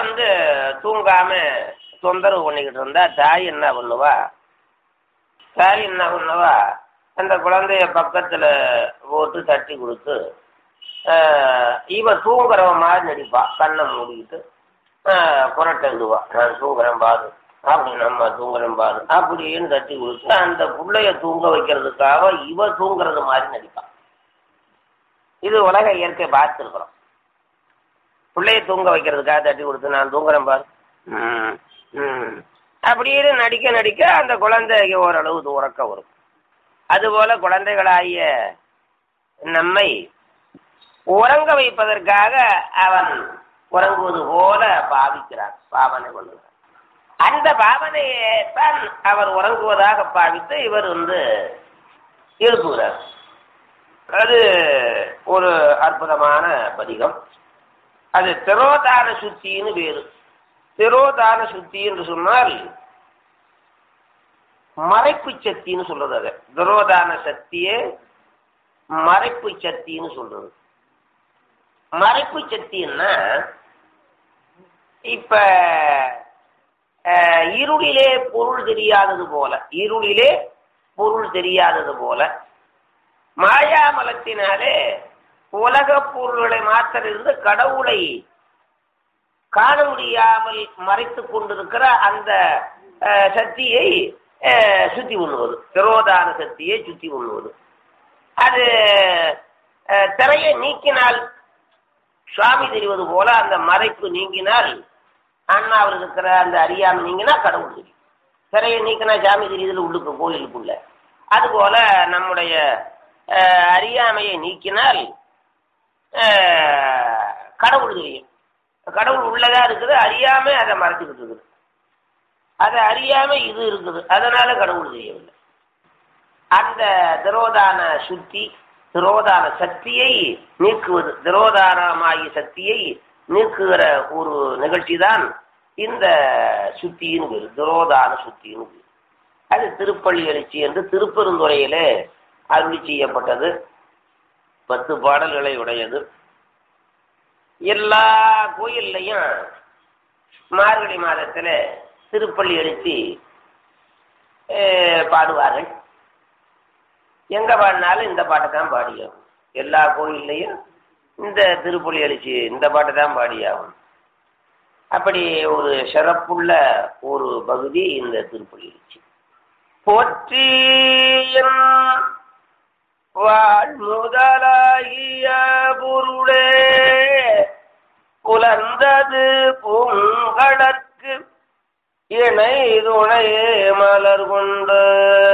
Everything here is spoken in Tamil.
வந்து தூங்காம தொந்தரவு பண்ணிக்கிட்டு இருந்தா தாய் என்ன பண்ணுவா தாய் என்ன பண்ணுவா அந்த குழந்தைய பக்கத்துல போட்டு தட்டி கொடுத்து ஆஹ், இவன் தூங்குறவன் மாதிரி நடிப்பா கண்ணை மூடிக்கிட்டு ஆஹ், புரட்டை எழுதுவா நான் தூங்குறேன் பாரு அப்படி நம்ம தூங்குறேன் பாரு அப்படின்னு தட்டி கொடுத்து அந்த புள்ளைய தூங்க வைக்கிறதுக்காக இவ தூங்குறது மாதிரி நடிப்பான் இது உலக இயற்கை பார்த்துருக்குறோம் பிள்ளைய தூங்க வைக்கிறதுக்காக தட்டி கொடுத்து நான் தூங்குறேன் பாரு ம், ம். அப்படின்னு நடிக்க நடிக்க அந்த குழந்தைக்கு ஓரளவு உறக்க வரும் அதுபோல குழந்தைகளாகிய நம்மை உறங்க வைப்பதற்காக அவன் உறங்குவது போல பாவிக்கிறான் பாவனை பண்ணுகிறான் அந்த பாவனையை தான் அவர் உறங்குவதாக பாவித்து இவர் வந்து எழுப்புகிறார் அது ஒரு அற்புதமான பதிகம் அது திரோதான சுத்தின்னு வேறு திரோதான சுத்தி என்று சொன்னால் மறைப்பு சக்தின்னு சொல்றது அது திரோதான சக்தியே மறைப்பு சக்தின்னு சொல்றது மறைப்பு சக்தின்னா இப்ப அஹ், இருளிலே பொருள் தெரியாதது போல இருளிலே பொருள் தெரியாதது போல மாயாமலத்தினாலே உலக பொருள்களை மாத்திர இருந்து கடவுளை காண முடியாமல் மறைத்துக் கொண்டிருக்கிற அந்த அஹ், சக்தியை அஹ், சுத்தி கொள்வது திரோதான சக்தியை சுத்தி கொள்வது அது அஹ், திரையை நீக்கினால் சுவாமி தெரிவது போல அந்த மறைப்பு நீங்கினால் அண்ணாவில் இருக்கிற அந்த அறியாமை நீங்கினா கடவுள் தெரியும் திரையை நீக்கினா சாமி தெரியுதுல உள்ளுக்கு கோயிலுக்குள்ள அதுபோல நம்முடைய அஹ், அறியாமையை நீக்கினால் அஹ், கடவுள் தெரியும் கடவுள் உள்ளதா இருக்குது அறியாம அதை மறைச்சுக்கிட்டு இருக்குது அதை அறியாம இது இருக்குது அதனால கடவுள் தெரியவில்லை அந்த திரோதான சுத்தி திரோதான சக்தியை நீக்குவது திரோதானமாகிய சக்தியை நீக்குகிற ஒரு நிகழ்ச்சி தான் இந்த சுத்தியின் பேரு திரோதான சுத்தியின் பேரு அது திருப்பள்ளி எழுச்சி என்று திருப்பெருந்துறையிலே அருளி செய்யப்பட்டது பத்து பாடல்களை உடையது எல்லா கோயில்லையும் மார்கழி மாதத்துல திருப்பள்ளி எழுச்சி அஹ், பாடுவார்கள் எங்க பாடினாலும் இந்த பாட்டை தான் பாடியாகும் எல்லா கோயில்லையும் இந்த திருப்பள்ளி எழுச்சி இந்த பாட்டை தான் பாடியாகும் அப்படி ஒரு சிறப்புள்ள ஒரு பகுதி இந்த திருப்பள்ளி எழுச்சி போற்றி என் வாழ் முதலாகிய பொருளே புலர்ந்தது பூங்கடற்கு இணை துணையே மலர் கொண்டு